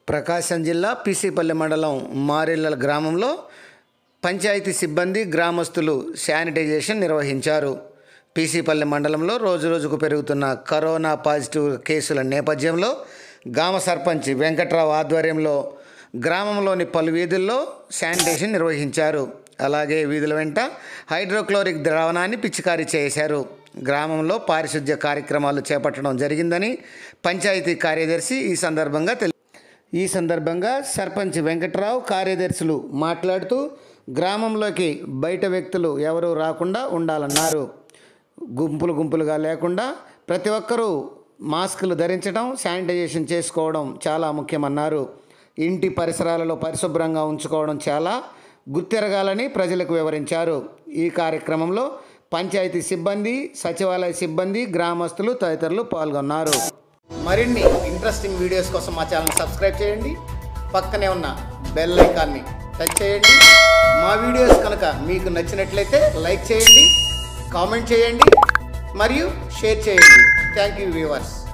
ప్రకాశం జిల్లా పీసీపల్లి మండలం మారెళ్ళ గ్రామంలో పంచాయతీ సిబ్బంది గ్రామస్తులు శానిటైజేషన్ నిర్వహించారు పీసీపల్లి మండలంలో రోజురోజుకు పెరుగుతున్న కరోనా పాజిటివ్ కేసుల నేపథ్యంలో గ్రామ సర్పంచ్ వెంకట్రావు ఆధ్వర్యంలో గ్రామంలోని పలు వీధుల్లో శానిటేషన్ నిర్వహించారు అలాగే వీధుల వెంట హైడ్రోక్లోరిక్ ద్రావణాన్ని పిచికారీ చేశారు గ్రామంలో పారిశుద్ధ్య కార్యక్రమాలు చేపట్టడం జరిగిందని పంచాయతీ కార్యదర్శి ఈ సందర్భంగా తెలి ఈ సందర్భంగా సర్పంచ్ వెంకట్రావు కార్యదర్శులు మాట్లాడుతూ గ్రామంలోకి బయట వ్యక్తులు ఎవరూ రాకుండా ఉండాలన్నారు గుంపులు గుంపులుగా లేకుండా ప్రతి ఒక్కరూ మాస్కులు ధరించడం శానిటైజేషన్ చేసుకోవడం చాలా ముఖ్యమన్నారు ఇంటి పరిసరాలలో పరిశుభ్రంగా ఉంచుకోవడం చాలా గుర్తెరగాలని ప్రజలకు వివరించారు ఈ కార్యక్రమంలో పంచాయతీ సిబ్బంది సచివాలయ సిబ్బంది గ్రామస్తులు తదితరులు పాల్గొన్నారు మరిన్ని ఇంట్రెస్టింగ్ వీడియోస్ కోసం మా ఛానల్ సబ్స్క్రైబ్ చేయండి పక్కనే ఉన్న బెల్ ఐకాన్ని టచ్ చేయండి మా వీడియోస్ కనుక మీకు నచ్చినట్లయితే లైక్ చేయండి కామెంట్ చేయండి మరియు షేర్ చేయండి థ్యాంక్ యూ వ్యూవర్స్